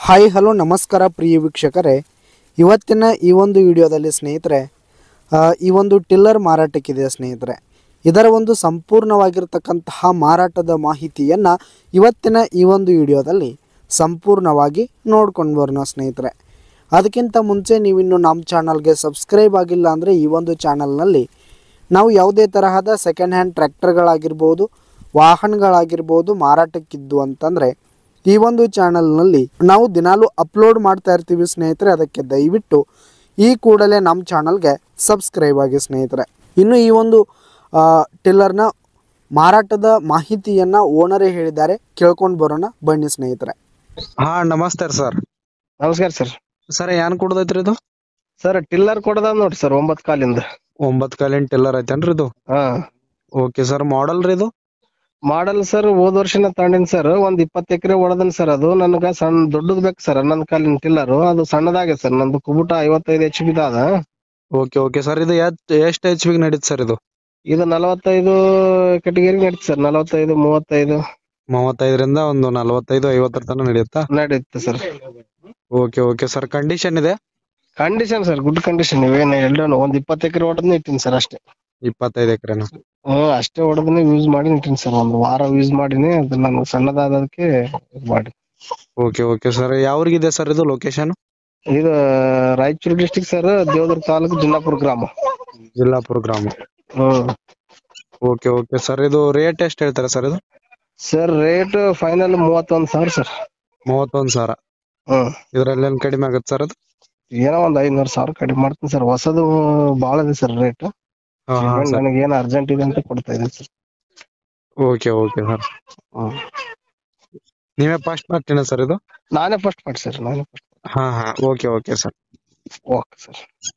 hi hello ನಮಸ್ಕಾರ ಪ್ರಿಯ ವೀಕ್ಷಕರೇ ಇವತ್ತಿನ ಈ ಒಂದು ವಿಡಿಯೋದಲ್ಲಿ ಸ್ನೇಹಿತರೆ ಆ, ಈ ಒಂದು ಟಿಲ್ಲರ್ ಮಾರಾಟಕ್ಕಿದೆ ಸ್ನೇಹಿತರೆ ಇದರ ಒಂದು ಸಂಪೂರ್ಣವಾಗಿರ್ತಕ್ಕಂತಹ ಮಾರಾಟದ ಮಾಹಿತಿಯನ್ನು ಇವತ್ತಿನ ಈ ಒಂದು ವಿಡಿಯೋದಲ್ಲಿ ಸಂಪೂರ್ಣವಾಗಿ ನೋಡ್ಕೊಂಡು ಬರೋಣ ಸ್ನೇಹಿತರೆ ಅದಕ್ಕಿಂತ ಮುಂಚೆ ನೀವಿನ್ನು ನಮ್ಮ ಚಾನಲ್ಗೆ ಸಬ್ಸ್ಕ್ರೈಬ್ ಆಗಿಲ್ಲ ಅಂದರೆ ಈ ಒಂದು ಚಾನಲ್ನಲ್ಲಿ ನಾವು ಯಾವುದೇ ತರಹದ ಸೆಕೆಂಡ್ ಹ್ಯಾಂಡ್ ಟ್ರ್ಯಾಕ್ಟರ್ಗಳಾಗಿರ್ಬೋದು ವಾಹನಗಳಾಗಿರ್ಬೋದು ಮಾರಾಟಕ್ಕಿದ್ದು ಅಂತಂದರೆ ಈ ಒಂದು ಚಾನಲ್ನಲ್ಲಿ ನಾವು ದಿನಾಲೂ ಅಪ್ಲೋಡ್ ಮಾಡ್ತಾ ಇರ್ತೀವಿ ಸ್ನೇಹಿತರೆ ಅದಕ್ಕೆ ದಯವಿಟ್ಟು ಈ ಕೂಡಲೇ ನಮ್ಮ ಚಾನಲ್ಗೆ ಸಬ್ಸ್ಕ್ರೈಬ್ ಆಗಿ ಸ್ನೇಹಿತರೆ ಇನ್ನು ಈ ಒಂದು ಆ, ಟಿಲ್ಲರ್ನ ಮಾರಾಟದ ಮಾಹಿತಿಯನ್ನು ಓನರೇ ಹೇಳಿದ್ದಾರೆ ಕೇಳ್ಕೊಂಡು ಬರೋಣ ಬನ್ನಿ ಸ್ನೇಹಿತರೆ ಹಾ ನಮಸ್ತೆ ಸರ್ ನಮಸ್ಕಾರ ಸರ್ ಸರ್ ಏನ್ ಕೊಡದೈತ್ರಿ ಇದು ಸರ್ ಟಿಲ್ಲರ್ ಕೊಡದ ನೋಡ್ರಿ ಸರ್ ಒಂಬತ್ ಕಾಲಿಂದ ಒಂಬತ್ ಕಾಲಿನ ಟಿಲ್ಲರ್ ಐತೇನ್ರಿ ಇದು ಹಾ ಓಕೆ ಸರ್ ಮಾಡಲ್ ರೀ ಇದು ಮಾಡಲ್ ಸರ್ ಹೋದ್ ವರ್ಷನ ತಗೊಂಡಿನ್ ಸರ್ ಒಂದ್ ಇಪ್ಪತ್ತು ಎಕರೆ ಹೊಡೆದನ್ ಸರ್ ಅದು ನನ್ಗ ಸಣ್ಣ ದೊಡ್ಡದ್ ಬೇಕು ಸರ್ ಹನ್ನೊಂದ್ ಕಾಲಿನ ಟಿಲ್ಲರ್ ಅದು ಸಣ್ಣದಾಗೆ ಸರ್ ನಂದು ಕುಬುಟ ಐವತ್ತೈದು ಎಚ್ ಪಿ ಅದ ಓಕೆ ಓಕೆ ಸರ್ ಇದು ಎಷ್ಟ್ ಎಷ್ಟ್ ಎಚ್ ಪಿಗ್ ನಡೀತ್ ಸರ್ ಇದು ಇದು ನಲವತ್ತೈದು ಕೆಟಗರಿ ನಡೀತು ಸರ್ ನಲವತ್ತೈದು ಮೂವತ್ತೈದು ಮೂವತ್ತೈದರಿಂದ ಒಂದು ನಲವತ್ತೈದು ಐವತ್ತರ ತನಕ ನಡೆಯುತ್ತಾ ನಡೆಯುತ್ತೆ sir okay okay sir condition ಇದೆ ಕಂಡೀಷನ್ ಸರ್ ಗುಡ್ ಕಂಡೀಷನ್ ಇವೇನು ಎರಡು ಒಂದ್ ಇಪ್ಪತ್ತು ಎಕರೆ ಹೊಡೆದ್ನ ಇಟ್ಟಿನಿ ಸರ್ ಅಷ್ಟೇ ಇಪ್ಪತ್ತೈದು ಎಕರೆನ ಹ್ಮ್ ಅಷ್ಟೇ ಹೊಡೆದನೆ ಯೂಸ್ ಮಾಡಿ ಇಟ್ಟಿನಿ ಸರ್ ಒಂದ್ ವಾರ ಯೂಸ್ ಮಾಡಿನಿ ಅದು ನನ್ಗೆ ಸಣ್ಣದಾದಕ್ಕೆ ಇದ್ ಮಾಡಿ ಓಕೆ ಓಕೆ ಸರ್ ಯಾವ್ರಿಗಿದೆ ಸರ್ ಇದು ಲೊಕೇಶನ್ ಇದು ರಾಯಚೂರು ಡಿಸ್ಟಿಕ್ ಸರ್ ದೇವದುರ್ಗ ತಾಲೂಕು ಜಿನ್ನಾಪುರ ಗ್ರಾಮ ಜಿಲ್ಲಾಪುರ ಗ್ರಾಮ ಹ್ಮ್ ಓಕೆ ಓಕೆ ಸರ್ ಇದು ರೇಟ್ ಎಷ್ಟ್ ಹೇಳ್ತಾರೆ ಸರ್ ಇದು ಸರ್ ರೇಟ್ ಫೈನಲ್ ಮೂವತ್ತೊಂದ್ ಸಾವಿರ ಸರ್ ಮೂವತ್ತೊಂದ್ ಸಾವಿರ ಹ್ಮ್ ಇದ್ರಲ್ಲಿ ಏನ್ ಕಡಿಮೆ ಆಗತ್ತೆ ಸರ್ ಅದು ಏನೋ ಒಂದ್ ಐನೂರು ಸಾವಿರ ಕಡಿಮೆ ಮಾಡ್ತೀನಿ ಸರ್ ಹೊಸದು ಬಾಳ ಇದೆ ಸರ್ ರೇಟ್ ಹಾ ಹಾ ಸರ್ ನನಗೆ ಏನ್ ಅರ್ಜೆಂಟ್ ಇದೆ ಅಂತ ಕೊಡ್ತಾ ಇದ್ದೀನಿ ಸರ್ ಓಕೆ ಓಕೆ ಸರ್ ಹ್ಮ್ ನೀವೇ ಫಸ್ಟ್ ಮಾಡ್ತೀನ ಸರ್ ಇದು ನಾನೇ ಫಸ್ಟ್ ಮಾಡಿ ಸರ್ ನಾನೇ ಫಸ್ಟ್ ಹಾ ಹಾ okay okay sir okay sir